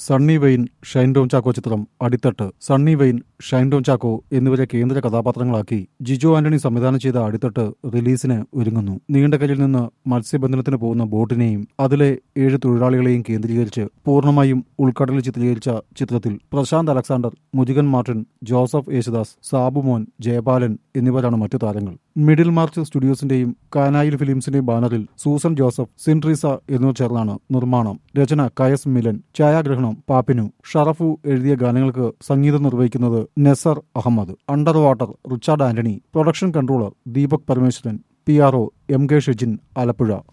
സണ്ണി വെയിൻ ഷൈൻ ടോം ചാക്കോ ചിത്രം അടിത്തട്ട് സണ്ണി വെയിൻ ഷൈൻ ടോം ചാക്കോ എന്നിവരെ കേന്ദ്ര കഥാപാത്രങ്ങളാക്കി ജിജോ ആന്റണി സംവിധാനം ചെയ്ത അടിത്തട്ട് റിലീസിന് ഒരുങ്ങുന്നു നീണ്ടകലിൽ നിന്ന് മത്സ്യബന്ധനത്തിന് പോകുന്ന ബോട്ടിനെയും അതിലെ ഏഴ് തൊഴിലാളികളെയും കേന്ദ്രീകരിച്ച് പൂർണ്ണമായും ഉൾക്കടലിൽ ചിത്രീകരിച്ച ചിത്രത്തിൽ പ്രശാന്ത് അലക്സാണ്ടർ മുരുകൻ മാർട്ടിൻ ജോസഫ് യേശുദാസ് സാബുമോൻ ജയപാലൻ എന്നിവരാണ് മറ്റു താരങ്ങൾ മിഡിൽ മാർച്ച് സ്റ്റുഡിയോസിന്റെയും കാനായിൽ ഫിലിംസിന്റെയും ബാനറിൽ സൂസൻ ജോസഫ് സിൻട്രീസ എന്നിവർ ചേർന്നാണ് നിർമ്മാണം രചന കയസ് മിലൻ ഛായാഗ്രഹണം പാപ്പിനു ഷറഫു എഴുതിയ ഗാനങ്ങൾക്ക് സംഗീതം നിർവഹിക്കുന്നത് Nezer Ahammed under water Richard Antony production controller Deepak Parameswaran P R O M K Shijin Alappuzha